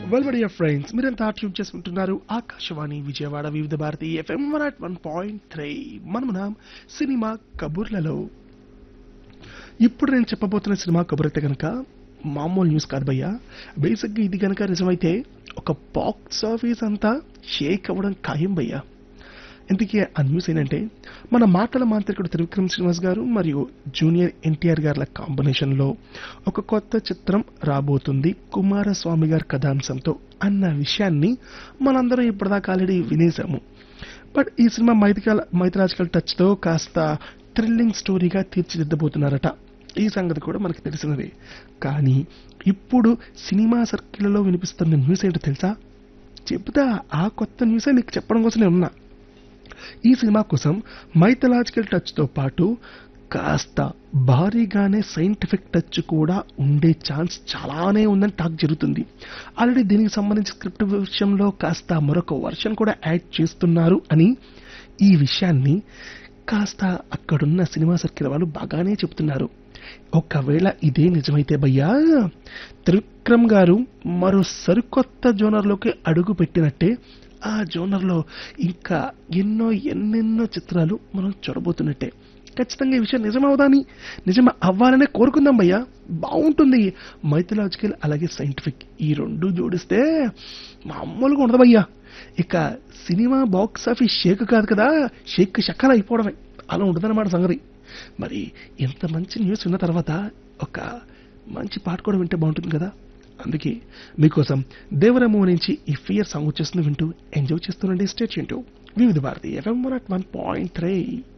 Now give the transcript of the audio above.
వెల్బడియా friends మీరంతా tune చేసుకుంటున్నారు Akashvani Vijayawada Vividh Bharati FM one at one point three మనమున సినిమా కబుర్లలో ఇప్పుడు నేను చెప్పబోతున్న సినిమా కబురైతే కనుక మామూలు న్యూస్ కాదు భయ్యా బేసిక్గా ఇది కనుక నిజమైతే ఒక బాక్స్ ఆఫీస్ అంతా షేక్ అవ్వడం ఖాయం భయ్యా ఇంతకీ ఆ న్యూస్ ఏంటంటే మన మాటల మాంత్రికుడు త్రివిక్రమ్ శ్రీనివాస్ గారు మరియు జూనియర్ ఎన్టీఆర్ గారుల కాంబినేషన్లో ఒక కొత్త చిత్రం రాబోతుంది కుమారస్వామి గారి కథాంశంతో అన్న విషయాన్ని మనందరం ఇప్పటిదాకా ఆల్రెడీ వినేశాము బట్ ఈ సినిమా మైథికల్ మైథలాజికల్ టచ్తో కాస్త థ్రిల్లింగ్ స్టోరీగా తీర్చిదిద్దబోతున్నారట ఈ సంగతి కూడా మనకు తెలిసినదే కానీ ఇప్పుడు సినిమా సర్కిల్లో వినిపిస్తున్న న్యూస్ ఏంటో తెలుసా చెప్తా ఆ కొత్త న్యూసే నీకు చెప్పడం కోసం నేను ఉన్నా ఈ సినిమా కోసం మైథలాజికల్ టచ్తో పాటు కాస్త భారీగానే సైంటిఫిక్ టచ్ కూడా ఉండే ఛాన్స్ చాలానే ఉందని టాక్ జరుగుతుంది ఆల్రెడీ దీనికి సంబంధించి స్క్రిప్ట్ విషయంలో కాస్త మరొక వర్షన్ కూడా యాడ్ చేస్తున్నారు అని ఈ విషయాన్ని కాస్త అక్కడున్న సినిమా సర్కిల్ వాళ్ళు బాగానే చెప్తున్నారు ఒకవేళ ఇదే నిజమైతే భయ్యా త్రివిక్రమ్ గారు మరో సరికొత్త జోనర్లోకి అడుగు పెట్టినట్టే ఆ జోనర్లో ఇంకా ఎన్నో ఎన్నెన్నో చిత్రాలు మనం చూడబోతున్నట్టే ఖచ్చితంగా ఈ విషయం నిజమవుదాని నిజం అవ్వాలనే కోరుకుందాం భయ్యా బాగుంటుంది మైథలాజికల్ అలాగే సైంటిఫిక్ ఈ రెండు జోడిస్తే మామూలుగా ఉండదు భయ్యా ఇక సినిమా బాక్స్ ఆఫీస్ షేక్ కాదు కదా షేక్ షక్కల అయిపోవడమే అలా ఉంటుందన్నమాట సంగతి మరి ఇంత మంచి న్యూస్ విన్న తర్వాత ఒక మంచి పాట కూడా వింటే బాగుంటుంది కదా అందుకే మీకోసం దేవరమ్మ నుంచి ఈ ఫియర్ సాంగ్ వచ్చేస్తుంది వింటూ ఎంజాయ్ చేస్తుండండి స్టేట్ వింటూ Vividh Bharati FM one point three